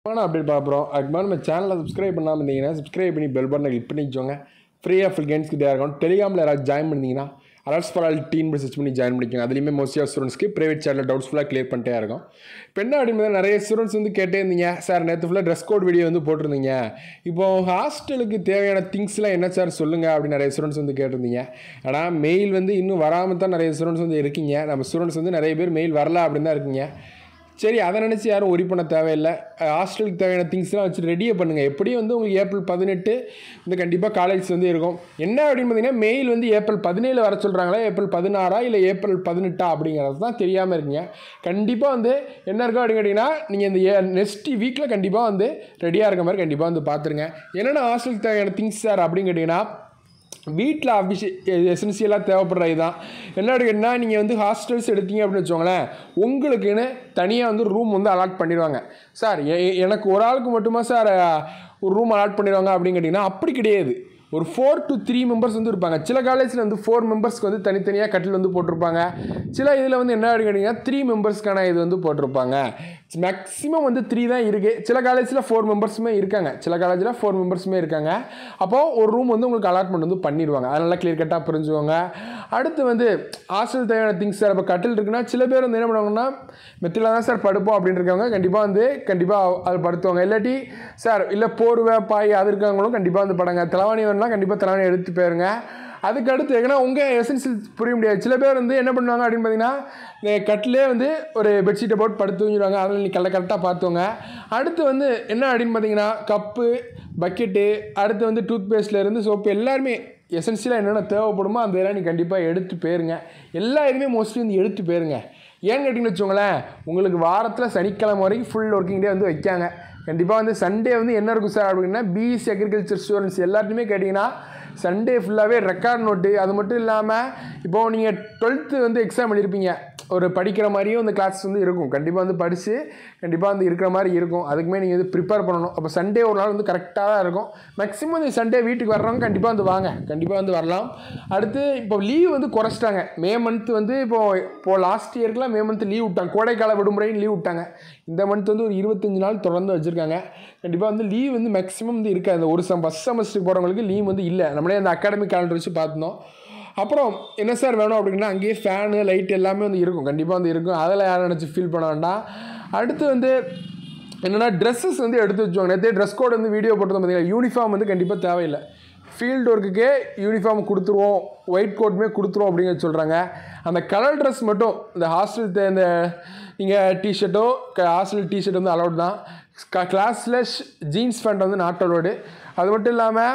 ஆனால் அப்டேட் பார்க்குறோம் அதுக்கு மேலே நம்ம சேனலை சப்ஸ்கிரைப் பண்ணாமல் இருந்தீங்கன்னா சப்ஸ்கிரைப் பண்ணி பெல் பட்டனை கிளிக் பண்ணிக்கோங்க ஃப்ரீயாக ஃபுல் கேம்ஸ்க்கு தேவை இருக்கும் டெலிகிராமில் யாராவது ஜாயின் பண்ணிங்கன்னா alerts for all teen search பண்ணி ஜாயின் பண்ணிக்கோங்க அதுலேயுமே மோஸ்ட்லி ஆஃப் ஸ்டூடெண்ட்ஸ்க்கு ப்ரைவேட் சேனலில் டவுட்ஸ் ஃபுல்லாக கிளியர் பண்ணிட்டே இருக்கும் இப்போ என்ன அப்படின்னு நிறைய ஸ்டூடெண்ட்ஸ் வந்து கேட்டே இருந்தீங்க சார் நேற்று ஃபுல்லாக ட்ரெஸ் கோட் வீடியோ வந்து போட்டிருந்தீங்க இப்போ ஹாஸ்டலுக்கு தேவையான திங்ஸ்லாம் என்ன சார் சொல்லுங்கள் அப்படின்னு நிறைய ஸ்டூடெண்ட்ஸ் வந்து கேட்டிருந்தீங்க ஆனால் மெயில் வந்து இன்னும் வராமல் தான் நிறைய ஸ்டூடெண்ட்ஸ் வந்து இருக்கீங்க நம்ம ஸ்டூடெண்ட்ஸ் வந்து நிறைய பேர் மெயில் வரல அப்படின்னு தான் இருக்கீங்க சரி அதை நினச்சி யாரும் ஒரி பண்ண தேவையில்லை ஹாஸ்டலுக்கு தேவையான திங்ஸ்லாம் வச்சு ரெடியே பண்ணுங்கள் எப்படியும் வந்து உங்களுக்கு ஏப்ரல் பதினெட்டு வந்து கண்டிப்பாக காலேஜ் வந்து இருக்கும் என்ன அப்படின்னு பார்த்தீங்கன்னா மெயில் வந்து ஏப்ரல் பதினேழு வர சொல்கிறாங்களா ஏப்ரல் பதினாறா இல்லை ஏப்ரல் பதினெட்டா அப்படிங்கிறது தான் தெரியாமல் இருக்கீங்க கண்டிப்பாக வந்து என்ன இருக்கும் அப்படின்னு கேட்டிங்கன்னா நீங்கள் இந்த ஏ நெக்ஸ்ட் வீக்கில் கண்டிப்பாக வந்து ரெடியாக இருக்க மாதிரி கண்டிப்பாக வந்து பார்த்துருங்க என்னென்ன ஹாஸ்டலுக்கு தேவையான திங்ஸ் சார் அப்படின்னு கேட்டிங்கன்னா வீட்டில் அபிஷே எசென்சியலாக தேவைப்படுற இதுதான் என்ன கேட்டிங்கன்னா நீங்கள் வந்து ஹாஸ்டல்ஸ் எடுத்தீங்க அப்படின்னு வச்சுக்கோங்களேன் உங்களுக்குன்னு தனியாக வந்து ரூம் வந்து அலாட் பண்ணிடுவாங்க சார் எ- எனக்கு ஒரு ஆளுக்கு மட்டுமா சார் ஒரு ரூம் அலாட் பண்ணிடுவாங்க அப்படின்னு கேட்டிங்கன்னா அப்படி கிடையாது ஒரு ஃபோர் to த்ரீ மெம்பர்ஸ் வந்து இருப்பாங்க சில காலேஜில் வந்து ஃபோர் மெம்பர்ஸ்க்கு வந்து தனித்தனியாக கட்டில் வந்து போட்டிருப்பாங்க சில இதில் வந்து என்ன அப்படின்னு கேட்டிங்கன்னா த்ரீ மெம்பர்ஸ்க்கான இது வந்து போட்டிருப்பாங்க மேக்ஸிமம் வந்து த்ரீ தான் இருக்குது சில காலேஜில் ஃபோர் மெம்பர்ஸுமே இருக்காங்க சில காலேஜில் ஃபோர் மெம்பர்ஸுமே இருக்காங்க அப்போது ஒரு ரூம் வந்து உங்களுக்கு அலாட்மெண்ட் வந்து பண்ணிடுவாங்க அதனால கிளியர் கட்டாக புரிஞ்சுக்கோங்க அடுத்து வந்து ஹாஸ்டல் தேவையான திங்ஸ் சார் இப்போ கட்டில் இருக்குன்னா சில பேர் வந்து என்ன பண்ணுவாங்கன்னா மெத்தில தான் சார் படுப்போம் அப்படின்னு இருக்கவங்க கண்டிப்பாக வந்து கண்டிப்பாக அது படுத்துவாங்க இல்லாட்டி சார் இல்லை போர்வை பாய் அது இருக்கவங்களும் கண்டிப்பாக வந்து படங்க தலைவாணி வேணும்னா கண்டிப்பாக தலைவாணி எடுத்து போயிருங்க அதுக்கு அடுத்து ஏன்னா உங்கள் எசன்சியல் புரிய முடியாது சில பேர் வந்து என்ன பண்ணுவாங்க அப்படின்னு பார்த்தீங்கன்னா இந்த கட்டிலே வந்து ஒரு பெட்ஷீட்டை போட்டு படுத்து தூங்கிடுவாங்க அதில் நீ கரெக்டாக கரெக்டாக பார்த்துவங்க அடுத்து வந்து என்ன அப்படின்னு பார்த்தீங்கன்னா கப்பு பக்கெட்டு அடுத்து வந்து டூத் பேஸ்ட்லேருந்து சோப்பு எல்லாருமே எசென்சியலாக என்னென்ன தேவைப்படுமோ அந்த இதெல்லாம் நீ கண்டிப்பாக எடுத்து போயிருங்க எல்லா இதுவுமே மோஸ்ட்லி வந்து எடுத்து போயிருங்க ஏன்னு கேட்டிங்கன்னு வச்சுக்கோங்களேன் உங்களுக்கு வாரத்தில் சனிக்கிழமை வரைக்கும் ஃபுல் ஒர்க்கிங் டே வந்து வைக்காங்க கண்டிப்பாக வந்து சண்டே வந்து என்ன இருக்கும் சார் அப்படின்னா பிஎஸ்சி அக்ரிகல்ச்சர் ஸ்டூடெண்ட்ஸ் எல்லாத்தையுமே கேட்டிங்கன்னா சண்டே ஃபுல்லாகவே ரெக்கார்ட் நோட்டு அது மட்டும் இல்லாமல் இப்போது நீங்கள் டுவெல்த்து வந்து எக்ஸாம் எழுதிருப்பீங்க ஒரு படிக்கிற மாதிரியும் அந்த கிளாஸ் வந்து இருக்கும் கண்டிப்பாக வந்து படித்து கண்டிப்பாக வந்து இருக்கிற மாதிரி இருக்கும் அதுக்குமே நீங்கள் வந்து ப்ரிப்பேர் பண்ணணும் அப்போ சண்டே ஒரு நாள் வந்து கரெக்டாக தான் இருக்கும் மேக்ஸிமம் இந்த சண்டே வீட்டுக்கு வர்றவங்க கண்டிப்பாக வந்து வாங்க கண்டிப்பாக வந்து வரலாம் அடுத்து இப்போ லீவ் வந்து குறைச்சிட்டாங்க மே மந்த் வந்து இப்போது இப்போ லாஸ்ட் இயர்க்குலாம் மே மந்த் லீவ் விட்டாங்க கோடைக்கால விடுமுறைன்னு லீவ் விட்டாங்க இந்த மந்த் வந்து ஒரு இருபத்தஞ்சு நாள் தொடர்ந்து வச்சுருக்காங்க கண்டிப்பாக வந்து லீவ் வந்து மேக்ஸிமம் வந்து இருக்காது அந்த ஒரு சம் ஃபஸ்ட் செமஸ்டருக்கு போகிறவங்களுக்கு லீவ் வந்து இல்லை நம்மளே அந்த அகாடமிக் கேலண்டர் வச்சு பார்த்துனோம் அப்புறம் என்ன சார் வேணும் அப்படின்னா அங்கேயே ஃபேனு லைட் எல்லாமே வந்து இருக்கும் கண்டிப்பாக வந்து இருக்கும் அதில் யாரும் நினச்சி ஃபீல் பண்ண வேண்டாம் அடுத்து வந்து என்னென்னா ட்ரெஸ்ஸஸ் வந்து எடுத்து வச்சுவாங்க நேற்று ட்ரெஸ் கோட் வந்து வீடியோ போட்டது பார்த்தீங்கன்னா யூனிஃபார்ம் வந்து கண்டிப்பாக தேவையில்லை ஃபீல்டு ஒர்க்குக்கே யூனிஃபார்ம் கொடுத்துருவோம் ஒயிட் கோட்டுமே கொடுத்துருவோம் அப்படிங்கிற சொல்கிறாங்க அந்த கலர் ட்ரெஸ் மட்டும் இந்த ஹாஸ்டல் இந்த நீங்கள் டிஷர்ட்டோ ஹாஸ்டல் டிஷர்ட் வந்து அலௌட் தான் கிளாஸில் ஜீன்ஸ் பேண்ட் வந்து நாட் அலோடு அது மட்டும் இல்லாமல்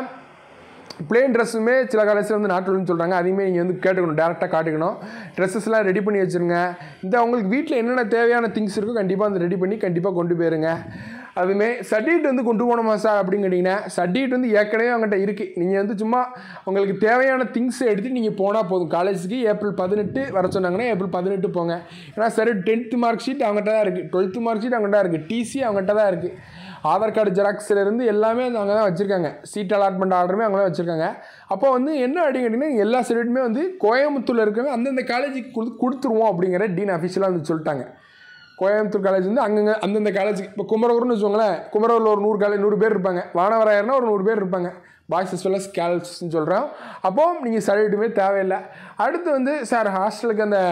பிளேன் ட்ரெஸ்ஸுமே சில காலேஜில் வந்து நாட்டுன்னு சொல்கிறாங்க அதையுமே நீங்கள் வந்து கேட்டுக்கணும் டேரெக்டாக காட்டிக்கணும் ட்ரெஸ்ஸஸ்லாம் ரெடி பண்ணி வச்சுருங்க இந்த உங்களுக்கு வீட்டில் என்னென்ன தேவையான திங்ஸ் இருக்கோ கண்டிப்பாக வந்து ரெடி பண்ணி கண்டிப்பாக கொண்டு போயிருங்க அதுவுமே சர்டிஃபிகேட் வந்து கொண்டு போகணுமா சார் அப்படின்னு கேட்டிங்கன்னா சர்டிஃபிகேட் வந்து ஏற்கனவே அவங்ககிட்ட இருக்குது நீங்கள் வந்து சும்மா உங்களுக்கு தேவையான திங்ஸ் எடுத்துகிட்டு நீங்கள் போனால் போதும் காலேஜுக்கு ஏப்ரல் பதினெட்டு வர சொன்னாங்கன்னா ஏப்ரல் பதினெட்டு போங்க ஏன்னா சரி டென்த்து மார்க் ஷீட் அவங்ககிட்ட தான் இருக்குது டுவெல்த்து மார்க் ஷீட் அவங்ககிட்ட தான் இருக்குது டிசி அவங்ககிட்ட தான் இருக்குது ஆதார் கார்டு ஜெராக்ஸ்ல இருந்து எல்லாமே வந்து அவங்க தான் வச்சுருக்காங்க சீட் அலாட்மெண்ட் ஆர்டருமே அவங்க தான் வச்சுருக்காங்க அப்போ வந்து என்ன அப்படின்னு கேட்டிங்கன்னா எல்லா சர்டிஃபிகேட்டுமே வந்து கோயம்புத்தூரில் இருக்கவங்க அந்தந்த காலேஜுக்கு கொடுத்து கொடுத்துருவோம் அப்படிங்கிற டீன் அஃபிஷியலாக வந்து சொல்லிட்டாங்க கோயம்புத்தூர் காலேஜ் வந்து அங்கங்கே அந்தந்த காலேஜுக்கு இப்போ குமரகுருன்னு வச்சுக்கோங்களேன் குமரகுரில் ஒரு நூறு காலேஜ் நூறு பேர் இருப்பாங்க வானவராயர்னா ஒரு நூறு பேர் இருப்பாங்க பாய்ஸ் as well as கேர்ள்ஸ்னு சொல்கிறோம் அப்போது நீங்கள் சர்டிஃபிகேட்டுமே தேவையில்லை அடுத்து வந்து சார் ஹாஸ்டலுக்கு அந்த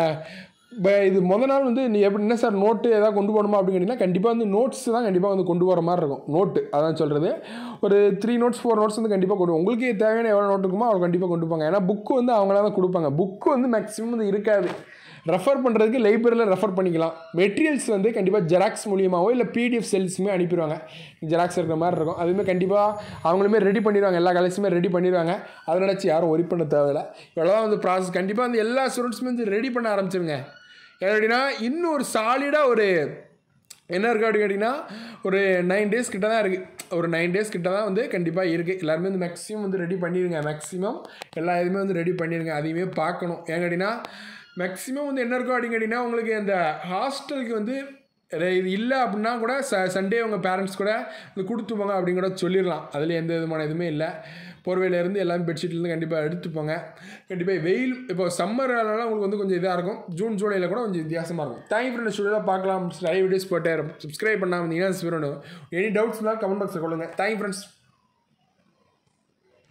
ப- இது முத நாள் வந்து நீ எப்படி என்ன சார் நோட்டு ஏதாவது கொண்டு போகணுமா அப்படின்னு கேட்டிங்கன்னா கண்டிப்பாக வந்து நோட்ஸ் தான் கண்டிப்பாக வந்து கொண்டு போகிற மாதிரி இருக்கும் நோட்டு அதான் சொல்கிறது ஒரு த்ரீ நோட்ஸ் ஃபோர் நோட்ஸ் வந்து கண்டிப்பாக கொண்டு உங்களுக்கு தேவையான எவ்வளோ நோட் இருக்குமோ அவங்க கண்டிப்பாக கொண்டு போங்க ஏன்னா புக்கு வந்து அவங்களா தான் கொடுப்பாங்க புக்கு வந்து மேக்ஸிமம் வந்து இருக்காது ரெஃபர் பண்ணுறதுக்கு லைப்ரரியில் ரெஃபர் பண்ணிக்கலாம் மெட்டீரியல்ஸ் வந்து கண்டிப்பாக ஜெராக்ஸ் மூலியமாகவோ இல்லை பிடிஎஃப் செல்ஸுமே அனுப்பிடுவாங்க ஜெராக்ஸ் இருக்கிற மாதிரி இருக்கும் அதுவுமே கண்டிப்பாக அவங்களுமே ரெடி பண்ணிடுவாங்க எல்லா காலேஜுமே ரெடி பண்ணிடுவாங்க அதை நினச்சி யாரும் ஒரி பண்ண தேவையில்லை இவ்வளோ வந்து ப்ராசஸ் கண்டிப்பாக வந்து எல்லா ஸ்டூடெண்ட்ஸுமே வந்து ரெடி பண்ண ஆரம்பிச்சிருங்க ஏன் அப்படின்னா இன்னும் ஒரு சாலிடாக ஒரு என்ன இருக்குது அப்படின்னு கேட்டிங்கன்னா ஒரு நைன் டேஸ் கிட்ட தான் இருக்குது ஒரு நைன் டேஸ் கிட்ட தான் வந்து கண்டிப்பாக இருக்குது எல்லாருமே வந்து மேக்ஸிமம் வந்து ரெடி பண்ணிடுங்க மேக்ஸிமம் எல்லா இதுவுமே வந்து ரெடி பண்ணிடுங்க அதையுமே பார்க்கணும் ஏன் கேட்டிங்கன்னா மேக்ஸிமம் வந்து என்ன இருக்கும் அப்படின்னு கேட்டிங்கன்னா உங்களுக்கு அந்த ஹாஸ்டலுக்கு வந்து ரெ- இது இல்லை அப்படின்னா கூட ச சண்டே உங்கள் பேரண்ட்ஸ் கூட இது கொடுத்து போங்க அப்படின்னு கூட சொல்லிடலாம் அதில் எந்த விதமான இதுவுமே இல்லை போர்வையிலேருந்து எல்லாமே பெட்ஷீட்லேருந்து கண்டிப்பாக எடுத்து போங்க கண்டிப்பாக வெயில் இப்போ சம்மர்னால உங்களுக்கு வந்து கொஞ்சம் இதாக இருக்கும் ஜூன் ஜூலையில் கூட கொஞ்சம் வித்தியாசமாக இருக்கும் தேங்க் ஃப்ரெண்ட் ஸ்டுடியோவில் பார்க்கலாம் நிறைய வீடியோஸ் போட்டே இருக்கும் சப்ஸ்கிரைப் பண்ணாமல் இருந்தீங்கன்னா எனி டவுட்ஸ்னால் கமெண்ட் பாக்ஸில் கொள்ளுங்கள் தேங்க் ஃப்ரெண்ட்ஸ்